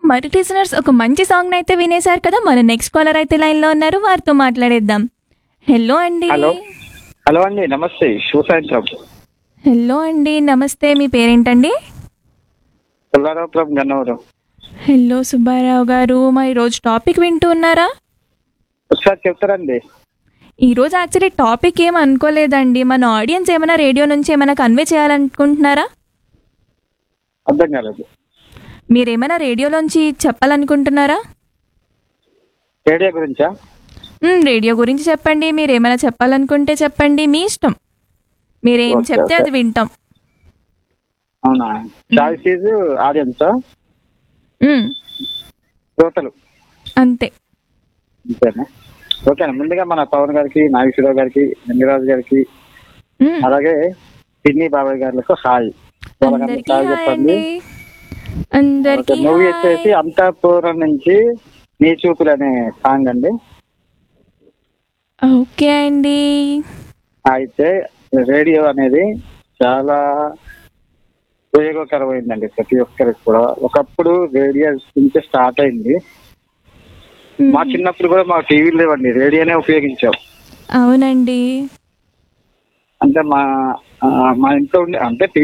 మరి లిసనర్స్ ఒక మంచి సాంగ్ అయితే వినేశారు కదా మన నెక్స్ట్ కాలర్ అయితే లైన్ లో ఉన్నారు వారితో మాట్లాడేద్దాం హలో అండి హలో హలో అండి నమస్తే శుభ సాయంత్రం హలో అండి నమస్తే మీ పేరేంటండి పుల్లారావు ఫ్రమ్ గన్నవరం హలో సుబ్బారావు గారు మా ఈరోజు టాపిక్ వింటూ ఉన్నారా ఒకసారి చెప్తారండి ఈరోజు యాక్చువల్లీ టాపిక్ ఏం అనుకోలేదండి మన ఆడియన్స్ ఏమైనా రేడియో నుంచి ఏమైనా కన్వే చేయాలనుకుంటున్నారా అర్థం కాలేదు మీరేమైనా రేడియోలోంచి చెప్పాలనుకుంటున్నారా రేడియో గురించా మ్, రేడియో గురించి చెప్పండి మీరు ఏమైనా చెప్పాలనుకుంటే చెప్పండి మీ ఇష్టం మీరేం ఓకే, చెప్తే ఓకే. అది వింటాం అవునా చాయిస్ ఈజ్ ఆడియన్స్ మ్, శ్రోతలు అంతే అంతేనా ఓకేనా ముందుగా మన పవన్ గారికి నాగేశ్వరరావు గారికి లింగరాజు గారికి మ్, అలాగే పిన్ని బాబాయ్ గారికి హాయ్ వాళ్ళకి అందరికీ హాయ్ హాయ్ చెప్పండి అండి అందరికీ మూవీ హాయ్. వచ్చేసి అంతఃపురం నుంచి నీ చూపులు అనే సాంగ్ అండి ఓకే అండి అయితే రేడియో అనేది చాలా ఉపయోగకరమైందండి ప్రతి ఒక్కరికి కూడా ఒకప్పుడు రేడియో నుంచి స్టార్ట్ అయింది మ్, మా చిన్నప్పుడు కూడా మా టీవీలు లేవండి రేడియోనే ఉపయోగించాం అవునండి అంటే మా ఆ, మా ఇంట్లో ఉండే అంటే